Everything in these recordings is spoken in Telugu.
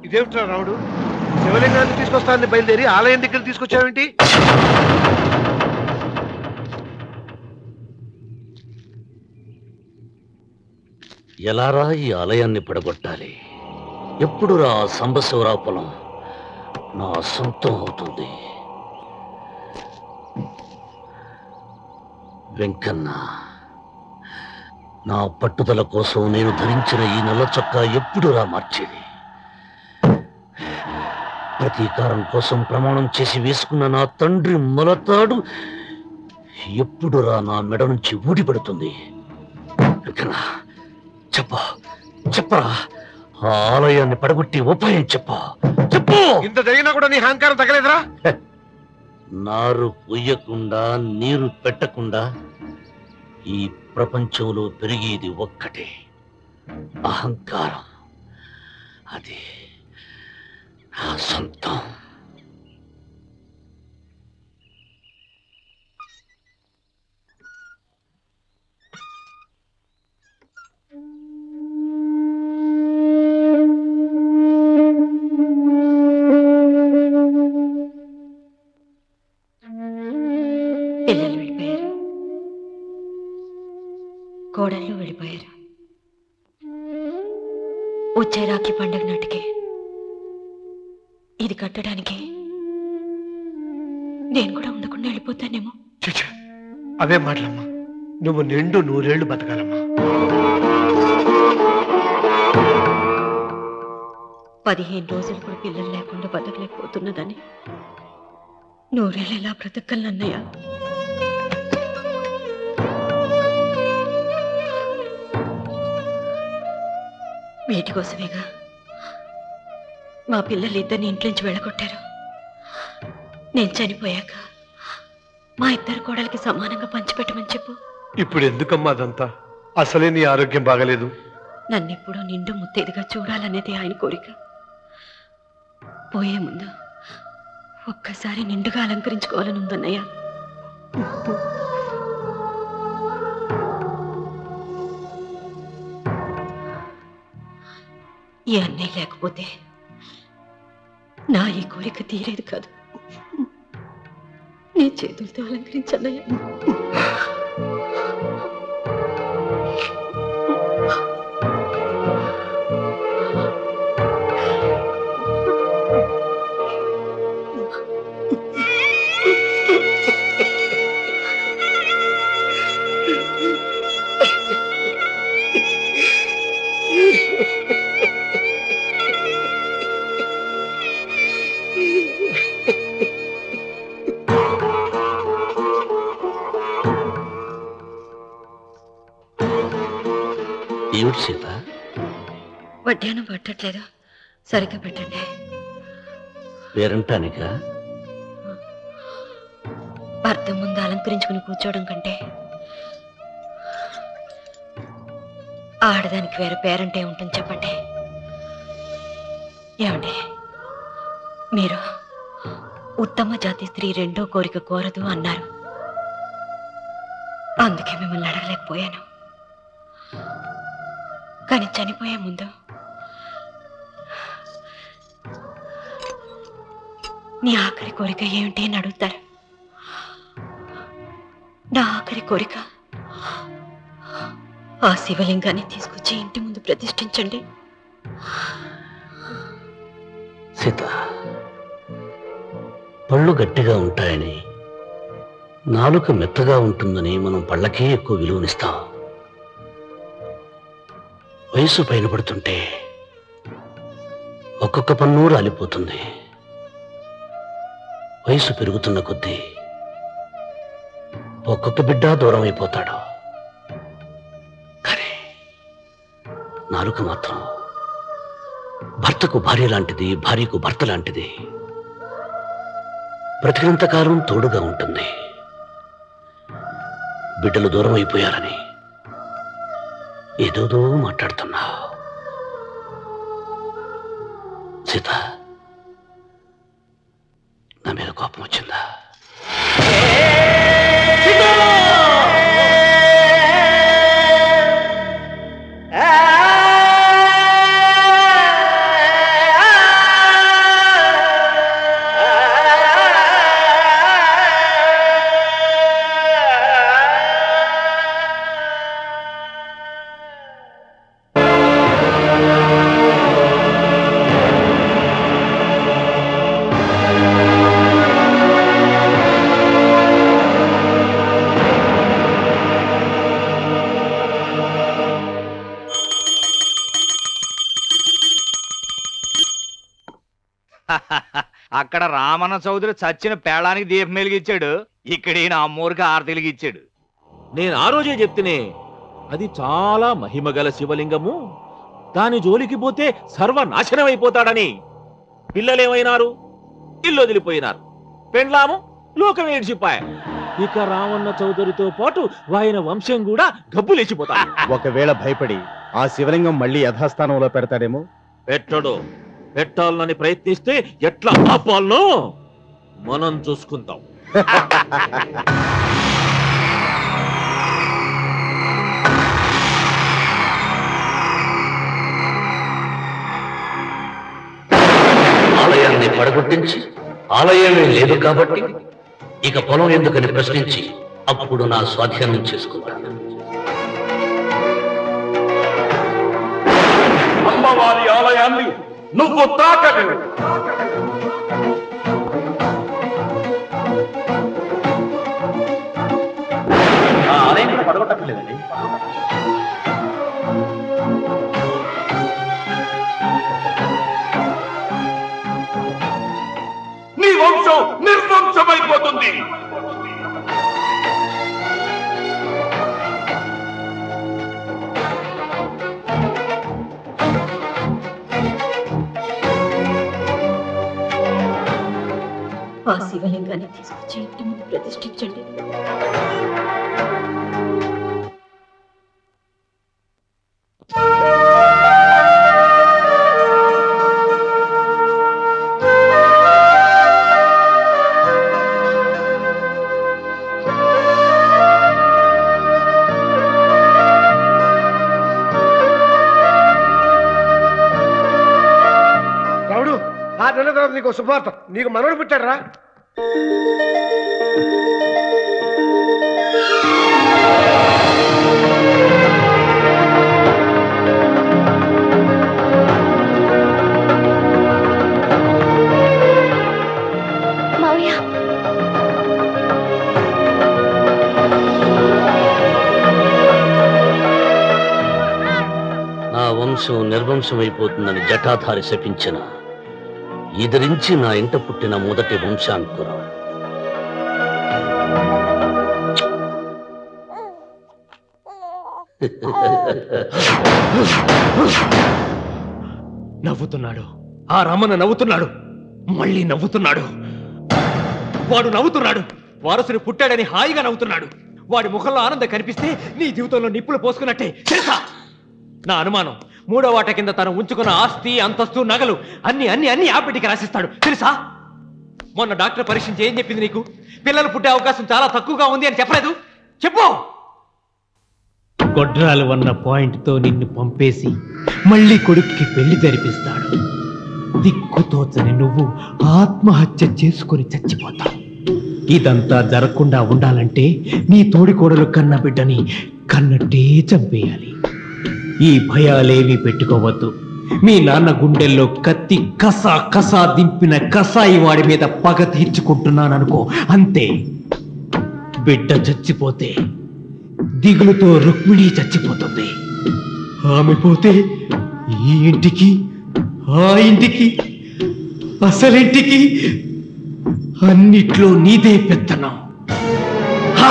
ఇదేమిట్రా రావుడు శివలింగాన్ని తీసుకొస్తానని బయలుదేరి ఆలయం దగ్గర తీసుకొచ్చావేంటి ఎలారా ఈ ఆలయాన్ని పడగొట్టాలి ఎప్పుడు రా సంబశివరావు పొలం నా సొంతం అవుతుంది వెంకన్న నా పట్టుదల కోసం నేను ధరించిన ఈ నల్ల చొక్కా ఎప్పుడు రా మార్చేది ప్రతీకారం కోసం ప్రమాణం చేసి వేసుకున్న నా తండ్రి మొలతాడు ఎప్పుడు రా నా మెడ నుంచి ఊడిపడుతుంది వెంకన్న చెప్ప చెప్పరా ఆ ఆలయాన్ని పడగొట్టి ఉపాయం చెప్ప చెప్పు ఇంత జరిగినా కూడా నీ అహంకారం తగలేదురా నారు పొయ్యకుండా నీరు పెట్టకుండా ఈ ప్రపంచంలో పెరిగేది ఒక్కటే అహంకారం అది నా సొంతం పిల్లలు వెళ్ళిపోయారు కోడళ్ళు వెళ్ళిపోయారు వచ్చే రాఖీ పండుగ నాటికి ఇది కట్టడానికి నేను కూడా ఉండకుండా వెళ్ళిపోతానేమో చచ్చా అవే మాటలమ్మా నువ్వు నిండు నూరేళ్లు బతకాలమ్మా పదిహేను రోజులు కూడా పిల్లలు లేకుండా బతకలేకపోతున్నదని నూరేళ్ళు ఎలా బ్రతకగలనన్నయ్య వీటి కోసమేగా మా పిల్లలు ఇద్దరిని ఇంట్లోంచి వెళ్ళగొట్టారు నేను చనిపోయాక మా ఇద్దరు కోడలికి సమానంగా పంచిపెట్టమని చెప్పు ఇప్పుడు ఎందుకమ్మా అదంతా అసలే నీ ఆరోగ్యం బాగలేదు నన్నెప్పుడూ నిండు ముత్తైదుగా చూడాలనేది ఆయన కోరిక పోయే ముందు ఒక్కసారి నిండుగా అలంకరించుకోవాలని ఉందన్నయ్య ఈ అన్నయ్య లేకపోతే నా ఈ కోరిక తీరేది కాదు నీ చేతులతో అలంకరించన్నయ్య ఏమిటి సీత వడ్డానం పట్టట్లేదు సరిగ్గా పెట్టండి పేరంటానిక భర్త ముందు అలంకరించుకుని కూర్చోవడం కంటే ఆడదానికి వేరే పేరంటే ఉంటుంది చెప్పండి ఏమండి మీరు ఉత్తమ జాతి స్త్రీ రెండో కోరిక కోరదు అన్నారు అందుకే మిమ్మల్ని అడగలేకపోయాను కానీ చనిపోయే ముందు నీ ఆఖరి కోరిక ఏమిటి అని అడుగుతారు నా ఆఖరి కోరిక ఆ శివలింగాన్ని తీసుకొచ్చి ఇంటి ముందు ప్రతిష్ఠించండి సీత పళ్ళు గట్టిగా ఉంటాయని నాలుక మెత్తగా ఉంటుందని మనం పళ్ళకే ఎక్కువ విలువనిస్తాం వయసు పైన పడుతుంటే ఒక్కొక్క పన్ను రాలిపోతుంది వయసు పెరుగుతున్న కొద్దీ ఒక్కొక్క బిడ్డ దూరం అయిపోతాడు కానీ నాలుక మాత్రం భర్తకు భార్య లాంటిది భార్యకు భర్త లాంటిది బ్రతికినంత కాలం తోడుగా ఉంటుంది బిడ్డలు దూరం అయిపోయారని ఏదోదో మాట్లాడుతున్నా సీత నా మీద కోపం వచ్చిందా ఆ అక్కడ రామన్న చౌదరి చచ్చిన పేళానికి దీపం వెలిగించాడు ఇక్కడ ఈయన అమ్మూరికి ఆరతి వెలిగించాడు నేను ఆ రోజే చెప్తేనే అది చాలా మహిమగల శివలింగము దాని జోలికి పోతే సర్వనాశనం అయిపోతాడని పిల్లలేమైనారు ఇల్లు వదిలిపోయినారు పెండ్లాము లోకం ఏడ్చిపాయ ఇక రావణ చౌదరితో పాటు ఆయన వంశం కూడా గబ్బులేచిపోతా ఒకవేళ భయపడి ఆ శివలింగం మళ్ళీ యథాస్థానంలో పెడతాడేమో పెట్టడు పెట్టాలని ప్రయత్నిస్తే ఎట్లా ఆపాలనో మనం చూసుకుందాం ఆలయాన్ని పడగొట్టించి ఆలయమే లేదు కాబట్టి ఇక పొలం ఎందుకని ప్రశ్నించి అప్పుడు నా స్వాధీనం చేసుకుంటాను అమ్మవారి ఆలయాన్ని నువ్వు తాకడు ఆలయం పడగొట్టలేదండి నీ వంశం నిర్వంశమైపోతుంది ఆ శివలింగాన్ని తీసుకొచ్చి ఇంటి ముందు ప్రతిష్ఠించండి రావుడు ఆ నెల తర్వాత నీకు శుభార్త నీకు మనవడు పుట్టాడరా మావయ్య నా వంశం నిర్వంశమైపోతుందని జటాధారి శపించిన ఎదిరించి నా ఇంట పుట్టిన మొదటి వంశాంకురం నవ్వుతున్నాడు ఆ రమణ నవ్వుతున్నాడు మళ్ళీ నవ్వుతున్నాడు వాడు నవ్వుతున్నాడు వారసుడు పుట్టాడని హాయిగా నవ్వుతున్నాడు వాడి ముఖంలో ఆనందం కనిపిస్తే నీ జీవితంలో నిప్పులు పోసుకున్నట్టే తెలుసా నా అనుమానం మూడో వాట కింద తను ఉంచుకున్న ఆస్తి అంతస్తు నగలు అన్ని అన్ని అన్ని ఆ బిడ్డకి రాసిస్తాడు తెలుసా మొన్న డాక్టర్ పరీక్షించి ఏం చెప్పింది నీకు పిల్లలు పుట్టే అవకాశం చాలా తక్కువగా ఉంది అని చెప్పలేదు చెప్పు గొడ్రాలు అన్న పాయింట్తో నిన్ను పంపేసి మళ్ళీ కొడుక్కి పెళ్లి జరిపిస్తాడు దిక్కుతోచని నువ్వు ఆత్మహత్య చేసుకొని చచ్చిపోతావు ఇదంతా జరగకుండా ఉండాలంటే నీ తోడికోడలు కన్న బిడ్డని కన్నట్టే చంపేయాలి ఈ భయాలేవి పెట్టుకోవద్దు మీ నాన్న గుండెల్లో కత్తి కసా కసా దింపిన కసాయి వాడి మీద పగ తీర్చుకుంటున్నాననుకో అంతే బిడ్డ చచ్చిపోతే దిగులుతో రుక్మిణి చచ్చిపోతుంది ఆమె పోతే ఈ ఇంటికి ఆ ఇంటికి అసలింటికి అన్నిట్లో నీదే పెత్తనం హా!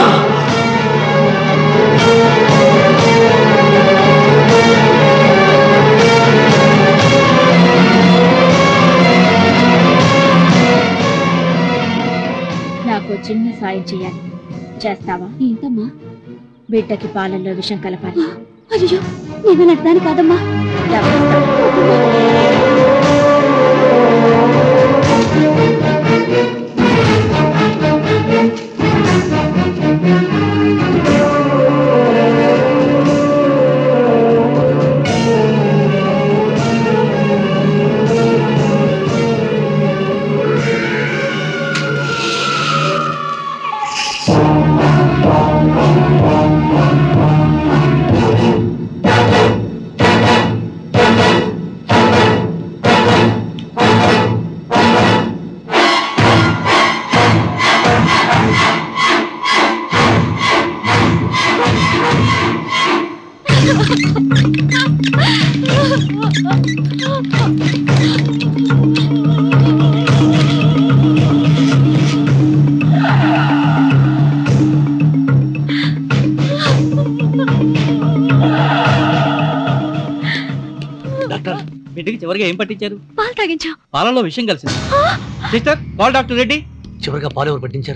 నాకు చిన్న సాయం చేయాలి చేస్తావా ఏంటమ్మా బిడ్డకి పాలల్లో విషం కలపాలి అయ్యో నేను నడతాను కాదమ్మా ఆ డాక్టర్ బిడ్డకి చివరిగా ఏం పట్టించారు పాలు తాగించాం పాలలో విషయం కలిసింది సిస్టర్ కాల్ డాక్టర్ రెడ్డి చివరిగా పాలు ఎవరు పట్టించారు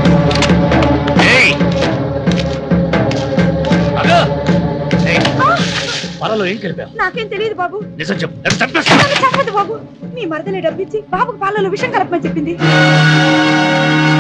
పాలలో ఏం కలిపావు నాకేం తెలియదు బాబు నిజం చెప్పు లేదా చంపేస్తా. నన్ను చంపదు బాబు నీ మరదలే డబ్బిచ్చి బాబుకు పాలలో విషం కలపమని చెప్పింది